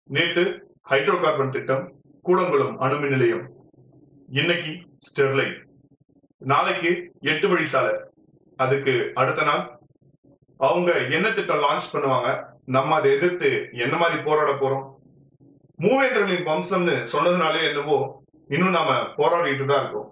நேத்து hydro carbon திட்டம் கூடங்குளம் அணுமின் நிலையம் இன்னைக்கு ஸ்டெர்லைட் நாளைக்கு எட்டு வழி சாலை அதுக்கு அடுத்த நாள் அவங்க என்ன திட்டம் லான்ச் பண்ணுவாங்க நம்ம அதை எதிர்த்து என்ன மாதிரி போராட போறோம் மூவேந்தர்களின் வம்சம்னு சொன்னதுனாலே என்னவோ இன்னும் நாம போராடிட்டு தான் இருக்கோம்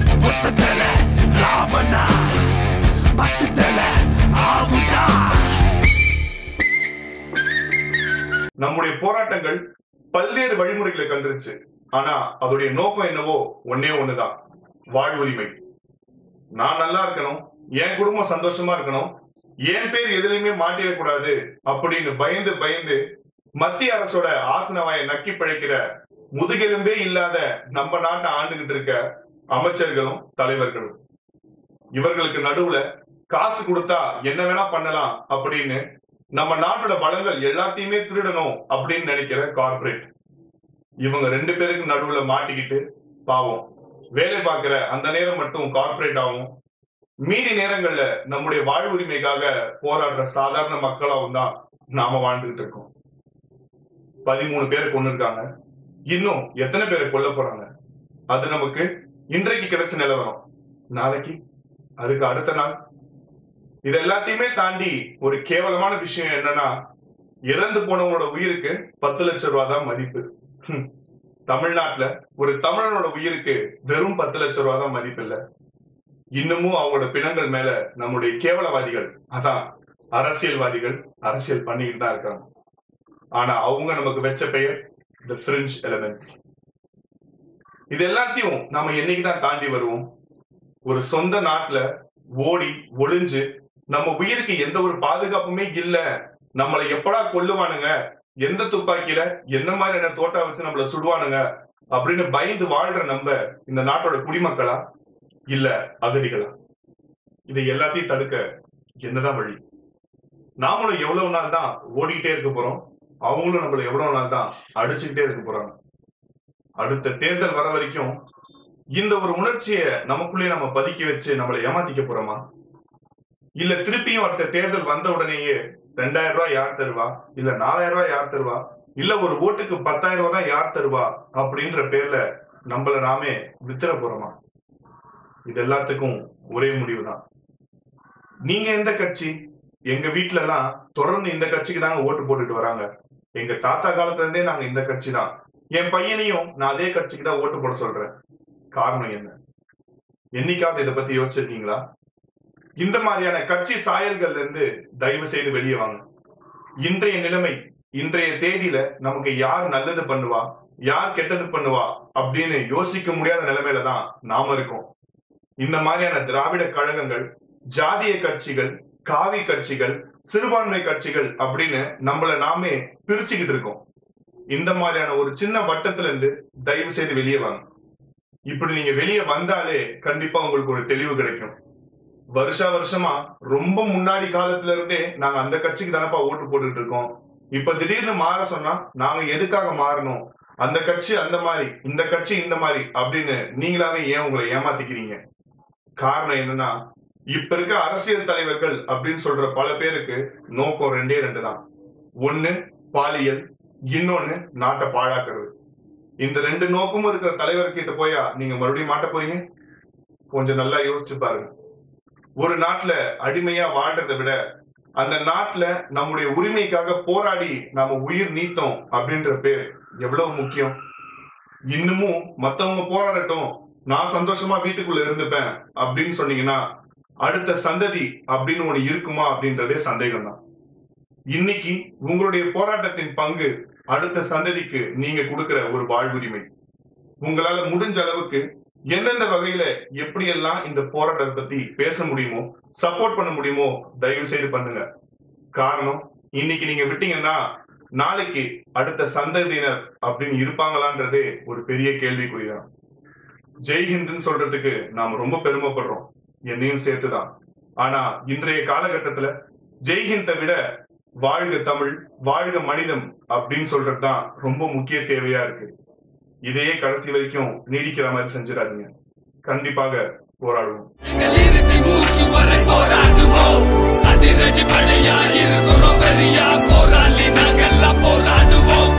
நம்முடைய போராட்டங்கள் பல்வேறு வழிமுறைகளை கண்டுருச்சு ஆனா அதோடைய நோக்கம் என்னவோ ஒன்னே ஒண்ணுதான் வாழ்வுரிமை நான் நல்லா இருக்கணும் என் குடும்பம் சந்தோஷமா இருக்கணும் என் பேர் எதுலையுமே மாட்டிடக்கூடாது அப்படின்னு பயந்து பயந்து மத்திய அரசோட ஆசனவாயை நக்கி பிழைக்கிற முதுகெலும்பே இல்லாத நம்ம நாட்டை ஆண்டுகிட்டு இருக்க அமைச்சர்களும் தலைவர்களும் இவர்களுக்கு நடுவுல காசு கொடுத்தா என்ன வேணா பண்ணலாம் அப்படின்னு நம்ம நாட்டோட வளங்கள் எல்லாத்தையுமே திருடணும் அப்படின்னு நினைக்கிற கார்ப்பரேட் இவங்க ரெண்டு பேருக்கு நடுவுல மாட்டிக்கிட்டு பாவம் வேலை பார்க்கிற அந்த நேரம் மட்டும் கார்ப்பரேட் ஆகும் மீதி நேரங்கள்ல நம்முடைய வாழ்வுரிமைக்காக போராடுற சாதாரண மக்களாவும் தான் நாம வாழ்ந்துகிட்டு இருக்கோம் பதிமூணு பேர் கொண்டு இருக்காங்க இன்னும் எத்தனை பேரை கொல்ல போறாங்க அது நமக்கு இன்றைக்கு கிடைச்ச நிலவரம் நாளைக்கு அதுக்கு அடுத்த நாள் இது எல்லாத்தையுமே தாண்டி ஒரு கேவலமான விஷயம் என்னன்னா இறந்து போனவங்களோட உயிருக்கு பத்து லட்சம் ரூபாய் தான் மதிப்பு ஹம். தமிழ்நாட்டுல ஒரு தமிழனோட உயிருக்கு வெறும் பத்து லட்சம் ரூபாய் தான் மதிப்பு இல்ல இன்னமும் அவங்களோட பிணங்கள் மேல நம்முடைய கேவலவாதிகள் அதான் அரசியல்வாதிகள் அரசியல் பண்ணிக்கிட்டு தான் இருக்காங்க ஆனா அவங்க நமக்கு வச்ச பெயர் த பிரெஞ்ச் எலமெண்ட்ஸ் இது எல்லாத்தையும் நாம என்னைக்கு தான் தாண்டி வருவோம் ஒரு சொந்த நாட்டுல ஓடி ஒளிஞ்சு நம்ம உயிருக்கு எந்த ஒரு பாதுகாப்புமே இல்ல நம்மளை எப்படா கொல்லுவானுங்க எந்த துப்பாக்கியில என்ன மாதிரியான தோட்டா வச்சு நம்மள சுடுவானுங்க அப்படின்னு பயந்து வாழ்ற நம்ம இந்த நாட்டோட குடிமக்களா இல்ல அகதிகளா இதை எல்லாத்தையும் தடுக்க என்னதான் வழி நாமளும் எவ்வளவு நாள் தான் ஓடிக்கிட்டே இருக்க போறோம் அவங்களும் நம்மள எவ்வளவு நாள் தான் அடிச்சுக்கிட்டே இருக்க போறாங்க அடுத்த தேர்தல் வர வரைக்கும் இந்த ஒரு உணர்ச்சியை நமக்குள்ளே நம்ம பதுக்கி வச்சு நம்மளை ஏமாத்திக்க போறோமா இல்ல திருப்பியும் அடுத்த தேர்தல் வந்த உடனேயே ரெண்டாயிரம் ரூபாய் யார் தருவா இல்ல நாலாயிரம் ரூபாய் யார் தருவா இல்ல ஒரு ஓட்டுக்கு பத்தாயிரம் ரூபாய் தான் யார் தருவா அப்படின்ற பேர்ல நம்மள நாமே வித்துற போறோமா இது எல்லாத்துக்கும் ஒரே முடிவுதான் நீங்க எந்த கட்சி எங்க வீட்ல எல்லாம் தொடர்ந்து இந்த கட்சிக்கு தாங்க ஓட்டு போட்டுட்டு வராங்க எங்க தாத்தா காலத்துல இருந்தே நாங்க இந்த கட்சி தான் என் பையனையும் நான் அதே கட்சிக்கு தான் ஓட்டு போட சொல்றேன் காரணம் என்ன என்னைக்காவது இதை பத்தி யோசிச்சிருக்கீங்களா இந்த மாதிரியான கட்சி சாயல்கள்ல இருந்து தயவு செய்து வெளியே வாங்க இன்றைய நிலைமை இன்றைய தேதியில நமக்கு யார் நல்லது பண்ணுவா யார் கெட்டது பண்ணுவா அப்படின்னு யோசிக்க முடியாத நிலைமையில தான் நாம இருக்கோம் இந்த மாதிரியான திராவிட கழகங்கள் ஜாதிய கட்சிகள் காவி கட்சிகள் சிறுபான்மை கட்சிகள் அப்படின்னு நம்மள நாமே பிரிச்சுக்கிட்டு இருக்கோம் இந்த மாதிரியான ஒரு சின்ன வட்டத்துல இருந்து தயவு செய்து வெளியே வாங்க இப்படி நீங்க வெளியே வந்தாலே கண்டிப்பா உங்களுக்கு ஒரு தெளிவு கிடைக்கும் வருஷா வருஷமா ரொம்ப முன்னாடி காலத்துல இருந்தே நாங்க அந்த கட்சிக்கு தானப்பா ஓட்டு போட்டுட்டு இருக்கோம் இப்ப திடீர்னு மாற சொன்னா நாங்க எதுக்காக மாறணும் அந்த கட்சி அந்த மாதிரி இந்த கட்சி இந்த மாதிரி அப்படின்னு நீங்களாவே ஏன் உங்களை ஏமாத்திக்கிறீங்க காரணம் என்னன்னா இப்ப இருக்க அரசியல் தலைவர்கள் அப்படின்னு சொல்ற பல பேருக்கு நோக்கம் ரெண்டே ரெண்டு தான் ஒண்ணு பாலியல் இன்னொன்னு நாட்டை பாழாக்குறது இந்த ரெண்டு நோக்கமும் இருக்கிற தலைவர்கிட்ட போயா நீங்க மறுபடியும் மாட்ட போறீங்க கொஞ்சம் நல்லா யோசிச்சு பாருங்க ஒரு நாட்டுல அடிமையா வாழ்றதை விட அந்த நாட்டுல நம்முடைய உரிமைக்காக போராடி நாம உயிர் நீத்தோம் அப்படின்ற பேர் எவ்வளவு முக்கியம் இன்னமும் மத்தவங்க போராடட்டும் நான் சந்தோஷமா வீட்டுக்குள்ள இருந்துப்பேன் அப்படின்னு சொன்னீங்கன்னா அடுத்த சந்ததி அப்படின்னு ஒண்ணு இருக்குமா அப்படின்றதே சந்தேகம் தான் இன்னைக்கு உங்களுடைய போராட்டத்தின் பங்கு அடுத்த சந்ததிக்கு நீங்க கொடுக்கிற ஒரு வாழ்வுரிமை உங்களால முடிஞ்ச அளவுக்கு எந்தெந்த வகையில எப்படியெல்லாம் இந்த போராட்டத்தை பத்தி பேச முடியுமோ சப்போர்ட் பண்ண முடியுமோ தயவு செய்து பண்ணுங்க காரணம் இன்னைக்கு நீங்க விட்டீங்கன்னா நாளைக்கு அடுத்த சந்ததியினர் அப்படின்னு இருப்பாங்களான்றதே ஒரு பெரிய கேள்விக்குறிதான் ஜெய்ஹிந்த்னு சொல்றதுக்கு நாம ரொம்ப பெருமைப்படுறோம் என்னையும் சேர்த்துதான் ஆனா இன்றைய காலகட்டத்துல ஜெய்ஹிந்தை விட வாழ்க தமிழ் வாழ்க மனிதம் அப்படின்னு சொல்றதுதான் ரொம்ப முக்கிய தேவையா இருக்கு இதையே கடைசி வரைக்கும் நீடிக்கிற மாதிரி செஞ்சிடாதீங்க கண்டிப்பாக போராடுவோம் எங்கள் இறுதி மூச்சு வரை போராடுவோம் அதிரடி படையா இருக்கிறோம் பெரியா போராளி நாங்கெல்லாம் போராடுவோம்